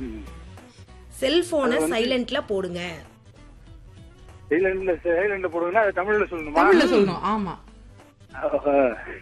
ம். செல்போனை சைலண்ட்ல போடுங்க சைலண்ட்ல சைலண்ட்ல போடுங்கன்னா அது தமிழ்ல சொல்லணுமா தமிழ்ல சொல்லணும் ஆமா ஆஹா.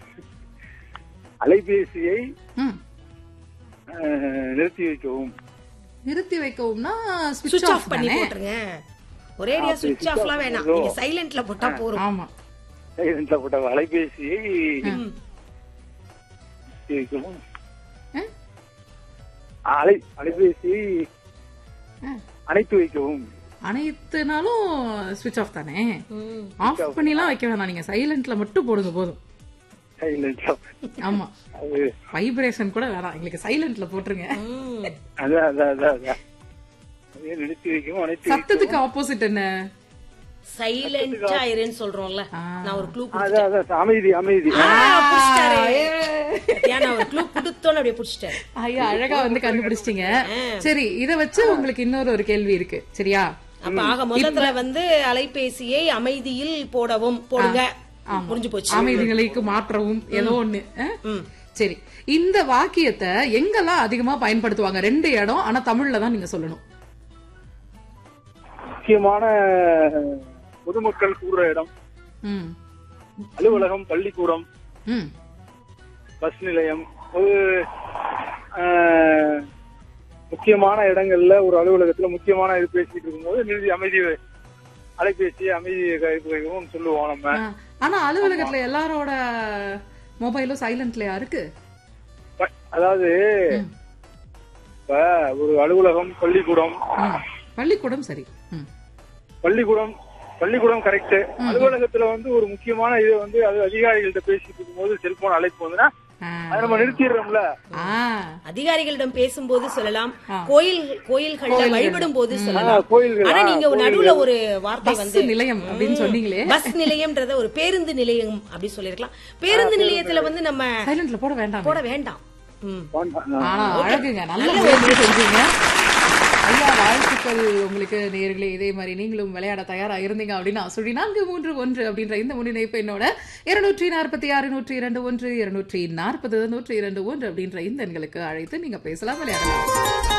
அலைபேசியை ம். அஹ், நிறுத்தி வைக்கவும் நிறுத்தி வைக்கவும்னா சுவிட்ச் சுவிட்ச் ஆஃப் ஆஃப் பண்ணி தானே போட்டுருங்க ஒரேடியா அப்படி சுவிட்ச் switch ஆஃப்லாம் off வேணாம் பண்ணதோ? நீங்க சைலண்ட்ல போட்டா போறோம் ஆமா சைலண்ட்ல போட்ட அலைபேசியை ம். நிறுத்தி வைக்கவும் ஆ? அலை அலைபேசியை ஆ. அணைத்து வைக்கவும் அனைத்துனாலும் சுவிட்ச் ஆஃப் தானே ம். ஆஃப் பண்ணிலாம் வைக்க வேணாம் நீங்க சைலண்ட்ல மட்டும் போடுங்க போதும் சைலண்ட்ல ஆமா அது வைப்ரேஷன் கூட வேணாம் எங்களுக்கு சைலண்ட்ல போட்டுருங்க ம். அதான் அதான் அதான் அதான் அதையே நிறுத்தி வைக்கவும் அணைத்து சத்தத்துக்கு ஆப்போசிட் என்ன சைலண்டா இருன்னு சொல்றோம்ல ஆ. நான் ஒரு க்ளூ அதான் அதான் அமைதி அமைதி நான் ஒரு க்ளூ கொடுத்தோன்னு அப்படியே புடிச்சிட்டாரு ஐயா அழகா வந்து கண்டுபிடிச்சிட்டீங்க சரி இத வச்சு உங்களுக்கு இன்னொரு ஒரு கேள்வி இருக்கு சரியா அப்ப ஆக முதல்ல வந்து அலைபேசியை அமைதியில் போடவும் போடுங்க புரிஞ்சு போச்சு அமைதி நிலைக்கு மாற்றவும் ஏதோ ஒண்ணு அஹ்? ம். சரி இந்த வாக்கியத்தை எங்கெல்லாம் அதிகமா பயன்படுத்துவாங்க ரெண்டு இடம் ஆனா தமிழ்ல தான் நீங்க சொல்லணும் முக்கியமான பொதுமக்கள் கூடுற இடம் ம் அலுவலகம் பள்ளிக்கூடம் ம் பஸ் நிலையம் ஒரு ஆஹ், முக்கியமான இடங்கள்ல ஒரு அலுவலகத்துல முக்கியமான இது பேசிட்டு இருக்கும்போது நிறுத்தி அமைதி அலைபேசி அமைதி கைப்பகவும் சொல்லுவோம் நம்ம ஆ, ஆனா அலுவலகத்துல எல்லாரோட மொபைலும் சைலண்ட்லயா இருக்கு ப- அதாவது ம். இப்ப ஒரு அலுவலகம் பள்ளிக்கூடம் ம். பள்ளிக்கூடம் சரி ம். பள்ளிக்கூடம் பள்ளிக்கூடம் கரெக்ட் அலுவலகத்துல வந்து ஒரு முக்கியமான இது வந்து அது அதிகாரிகள்ட்ட பேசிட்டு இருக்கும்போது செல்போன் அழைப்பு வந்துன்னா ஆ. அதை நம்ம நிறுத்திடுறோம்ல ஆ அதிகாரிகளிடம் பேசும்போது சொல்லலாம் கோயில் கோயில்கள்ல வழிபடும் போது சொல்லலாம் கோயில்கள் ஆனா நீங்க ஒரு நடுவுல ஒரு வார்த்தை பஸ் வந்து நிலையம் அப்படின்னு சொன்னீங்களே பஸ் நிலையம்ன்றத ஒரு பேருந்து நிலையம் அப்படி சொல்லிருக்கலாம் பேருந்து நிலையத்துல வந்து நம்ம சைலண்ட்ல போட வேண்டாம் போட வேண்டாம் ம். ஆனா அழகுங்க நல்ல முயற்சி செஞ்சீங்க ஐயா வாழ்த்துக்கள் உங்களுக்கு நேர்களே இதே மாதிரி நீங்களும் விளையாட தயாரா இருந்தீங்க அப்படின்னா சொல்லி நான்கு மூன்று ஒன்று அப்படின்ற இந்த முன்னிணைப்பு என்னோட இருநூற்றி நாற்பத்தி ஆறு நூற்றி இரண்டு ஒன்று இருநூற்றி நாற்பது நூற்றி இரண்டு ஒன்று அப்படின்ற இந்த எண்களுக்கு அழைத்து நீங்க பேசலாம் விளையாடலாம்